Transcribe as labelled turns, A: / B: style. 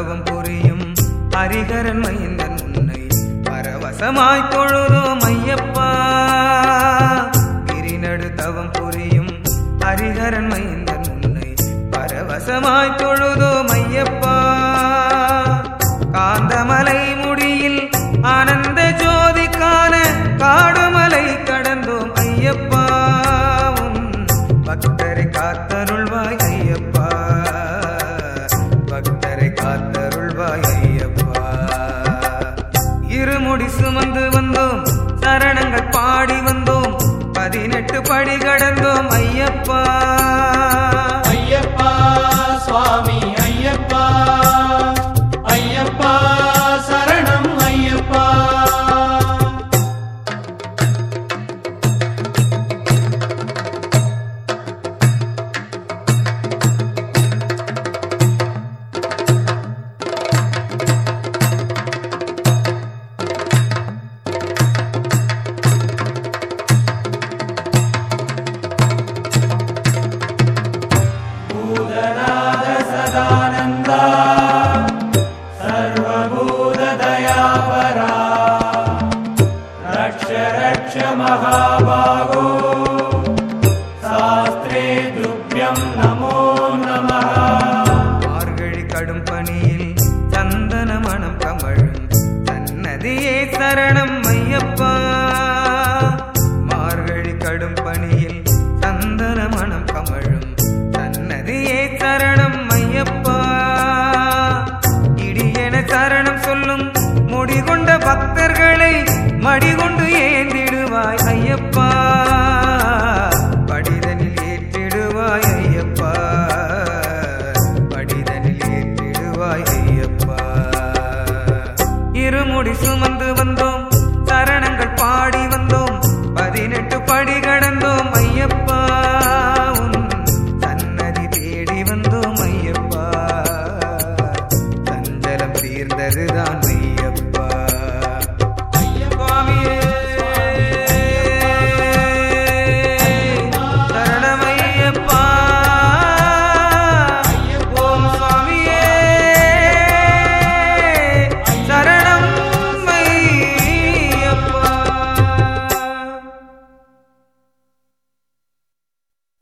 A: தவம் புரியும் ஹரிகரன் மைந்தன் உன்னை பரவசமாய் தொழுதோம் ஐயப்பா கிரிநடு தவம் புரியும் ஹரிகரன் மைந்தன் உன்னை பரவசமாய் தொழுதோம் ஐயப்பா காந்தமலை முடியில் ஆனந்த ஜோதி காண காடுமலை கடந்தோம் ஐயப்பா உன் பக்தரை காத்தருள்வாய் ஐயப்பா பக்தரை காத்தருள்வாய் ஐயப்பா இருமுடி சுமந்து வந்தோம் சரணங்கள் பாடி வந்தோம் பதினெட்டு படி கடந்தோம் ஐயப்பா
B: ஐயப்பா சுவாமி ஐயப்பா ஐயப்பா சரணம் ஐயப்பா பூதநாத சதானந்தா சர்வபூத தயாபரா ரக்ஷ ரக்ஷ மகாபாகோ சாஸ்திரே துப்யம் நமோ நமः
A: மார்கழி கடும் பணியில் சந்தன மணம் கமழும் சன்னதியே சரணம் ஐயப்பா மார்கழி கடும் பணியில் சந்தன மணம் கமழும் சன்னதியே சரணம் ஐயப்பா இடியென சரணம் சொல்லும் முடிகொண்ட பக்தர்களை மடிகொண்டு ஏந்திடுவாய் ஐயப்பா படிதனில் ஏற்றிடுவாய் ஐயப்பா படிதனில் ஏற்றிடுவாய் ஐயப்பா இருமுடி சுமந்து வந்தோம் சரணங்கள் பாடி வந்தோம் பதினெட்டு படி கடந்தோம் ஐயப்பா உன் சன்னதி தேடி வந்தோம் ஐயப்பா சஞ்சலம் தீர்ந்ததுதான் ஐயப்பா